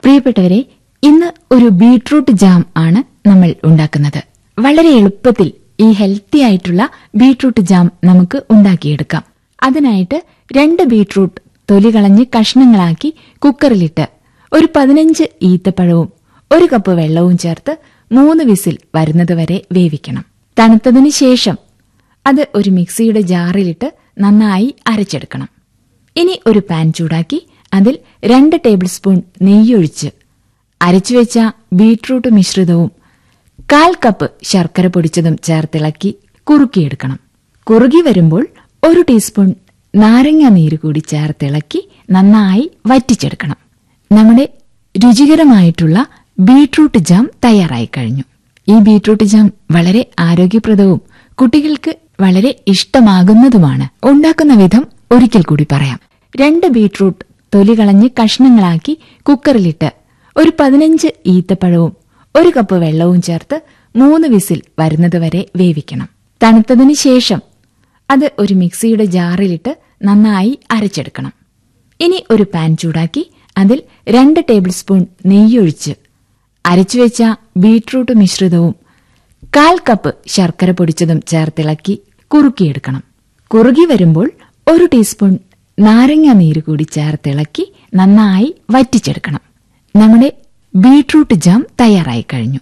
പ്രിയപ്പെട്ടവരെ ഇന്ന് ഒരു ബീട്രൂട്ട് ജാം ആണ് നമ്മൾ ഉണ്ടാക്കുന്നത് വളരെ എളുപ്പത്തിൽ ഈ ഹെൽത്തി ആയിട്ടുള്ള ബീട്രൂട്ട് ജാം നമുക്ക് ഉണ്ടാക്കിയെടുക്കാം അതിനായിട്ട് രണ്ട് ബീട്രൂട്ട് തൊലി കളഞ്ഞ് കഷ്ണങ്ങളാക്കി കുക്കറിലിട്ട് ഒരു പതിനഞ്ച് ഈത്തപ്പഴവും ഒരു കപ്പ് വെള്ളവും ചേർത്ത് മൂന്ന് വിസിൽ വരുന്നതുവരെ വേവിക്കണം തണുത്തതിനു ശേഷം അത് ഒരു മിക്സിയുടെ ജാറിലിട്ട് നന്നായി അരച്ചെടുക്കണം ഇനി ഒരു പാൻ ചൂടാക്കി അതിൽ രണ്ട് ടേബിൾ സ്പൂൺ നെയ്യൊഴിച്ച് അരച്ചുവെച്ച ബീട്രൂട്ട് മിശ്രിതവും കാൽ കപ്പ് ശർക്കര പൊടിച്ചതും ചേർത്തിളക്കി കുറുക്കിയെടുക്കണം കുറുകി വരുമ്പോൾ ഒരു ടീസ്പൂൺ നാരങ്ങ നീര് കൂടി ചേർത്തിളക്കി നന്നായി വറ്റിച്ചെടുക്കണം നമ്മുടെ രുചികരമായിട്ടുള്ള ബീട്രൂട്ട് ജാം തയ്യാറായി കഴിഞ്ഞു ഈ ബീട്രൂട്ട് ജാം വളരെ ആരോഗ്യപ്രദവും കുട്ടികൾക്ക് വളരെ ഇഷ്ടമാകുന്നതുമാണ് ഉണ്ടാക്കുന്ന വിധം ഒരിക്കൽ കൂടി പറയാം രണ്ട് ബീട്രൂട്ട് തൊലി കളഞ്ഞ് കഷ്ണങ്ങളാക്കി കുക്കറിലിട്ട് ഒരു പതിനഞ്ച് ഈത്തപ്പഴവും ഒരു കപ്പ് വെള്ളവും ചേർത്ത് മൂന്ന് വിസിൽ വരുന്നതുവരെ വേവിക്കണം തണുത്തതിനു ശേഷം അത് ഒരു മിക്സിയുടെ ജാറിലിട്ട് നന്നായി അരച്ചെടുക്കണം ഇനി ഒരു പാൻ ചൂടാക്കി അതിൽ രണ്ട് ടേബിൾ സ്പൂൺ നെയ്യൊഴിച്ച് അരച്ചുവെച്ച ബീട്രൂട്ട് മിശ്രിതവും കാൽ കപ്പ് ശർക്കര പൊടിച്ചതും ചേർത്തിളക്കി കുറുക്കിയെടുക്കണം കുറുകി വരുമ്പോൾ ഒരു ടീസ്പൂൺ നാരങ്ങ നീര് കൂടി ചേർത്തിളക്കി നന്നായി വറ്റിച്ചെടുക്കണം നമ്മുടെ ബീട്രൂട്ട് ജാം തയ്യാറായി കഴിഞ്ഞു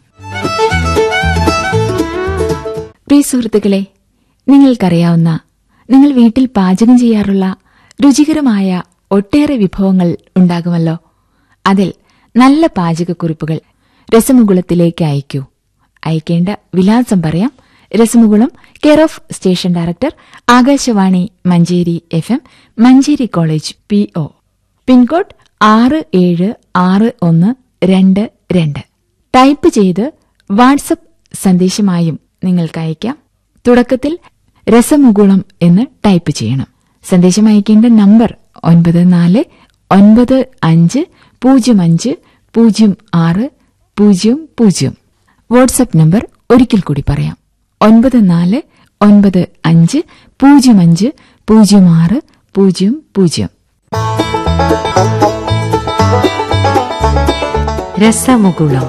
പ്രിയ സുഹൃത്തുക്കളെ നിങ്ങൾക്കറിയാവുന്ന നിങ്ങൾ വീട്ടിൽ പാചകം ചെയ്യാറുള്ള രുചികരമായ ഒട്ടേറെ വിഭവങ്ങൾ ഉണ്ടാകുമല്ലോ അതിൽ നല്ല പാചകക്കുറിപ്പുകൾ രസമുകുളത്തിലേക്ക് അയക്കൂ അയക്കേണ്ട വിലാസം പറയാം Rasamukulam care of station director Akashvani Manjeri F M Manjeri college P O pin code ആറ് ഏഴ് ആറ് ഒന്ന് രണ്ട് രണ്ട് ടൈപ്പ് ചെയ്ത് വാട്സപ്പ് സന്ദേശമായും നിങ്ങൾക്ക് അയക്കാം തുടക്കത്തിൽ രസമുകുളം എന്ന് ടൈപ്പ് ചെയ്യണം സന്ദേശം അയക്കേണ്ട നമ്പർ ഒൻപത് നാല് ഒൻപത് അഞ്ച് പൂജ്യം അഞ്ച് പൂജ്യം ആറ് പൂജ്യം പൂജ്യം വാട്സപ്പ് നമ്പർ ഒരിക്കൽ കൂടി പറയാം ഒൻപത് നാല് ഒൻപത് അഞ്ച് പൂജ്യം അഞ്ച് പൂജ്യം ആറ് പൂജ്യം പൂജ്യം Rasamukulam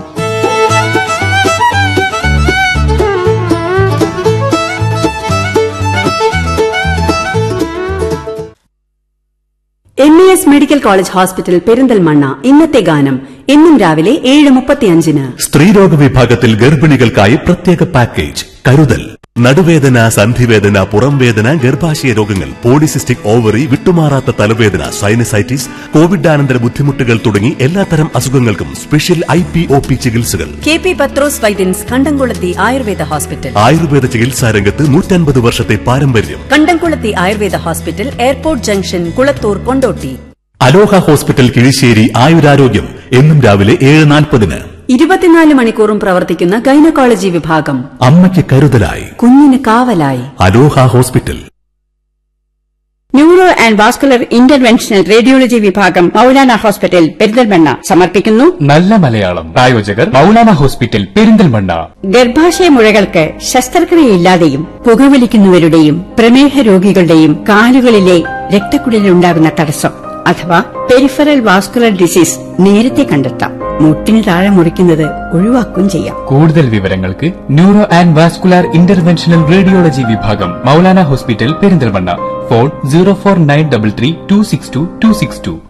M E S medical college hospital Perinthalmanna ഇന്നത്തെ ഗാനം എന്നും രാവിലെ ഏഴ് മുപ്പത്തിയഞ്ചിന് സ്ത്രീരോഗ വിഭാഗത്തിൽ ഗർഭിണികൾക്കായി പ്രത്യേക പാക്കേജ് കരുതൽ നടുവേദന സന്ധിവേദന പുറംവേദന ഗർഭാശയ രോഗങ്ങൾ പോളിസിസ്റ്റിക് ഓവറി വിട്ടുമാറാത്ത തലവേദന സൈനസൈറ്റിസ് കോവിഡാനന്തര ബുദ്ധിമുട്ടുകൾ തുടങ്ങി എല്ലാത്തരം അസുഖങ്ങൾക്കും special I P O P ചികിത്സകൾ K P Pathros Vaidyans Kandamkulathy Ayurveda hospital Ayurveda ചികിത്സാ രംഗത്ത് നൂറ്റൻപത് വർഷത്തെ പാരമ്പര്യം Kandamkulathy Ayurveda hospital airport junction Kulathur Kondotty Aloha hospital Kizhissery ആയുരാരോഗ്യം എന്നും രാവിലെ ഏഴ് നാൽപ്പതിന് ഇരുപത്തിനാല് മണിക്കൂറും പ്രവർത്തിക്കുന്ന ഗൈനക്കോളജി വിഭാഗം അമ്മയ്ക്ക് കരുതലായി കുഞ്ഞിന് കാവലായി Aloha hospital neuro and vascular interventional radiology വിഭാഗം മൗലാന ഹോസ്പിറ്റൽ പെരിന്തൽമണ്ണ സമർപ്പിക്കുന്നു നല്ല മലയാളം പ്രായോജകർ മൗലാന ഹോസ്പിറ്റൽ പെരിന്തൽമണ്ണ ഗർഭാശയ മുഴകൾക്ക് ശസ്ത്രക്രിയയില്ലാതെയും പുകവലിക്കുന്നവരുടെയും പ്രമേഹ രോഗികളുടെയും കാലുകളിലെ രക്തക്കുഴലിലുണ്ടാകുന്ന തടസ്സം അഥവാ പെരിഫറൽ വാസ്കുലർ ഡിസീസ് നേരത്തെ കണ്ടെത്താം മുട്ടിന് താഴെ മുറിക്കുന്നത് ഒഴിവാക്കുകയും ചെയ്യാം കൂടുതൽ വിവരങ്ങൾക്ക് neuro and vascular interventional radiology വിഭാഗം Maulana hospital Perinthalmanna phone zero four nine double three two six two two six to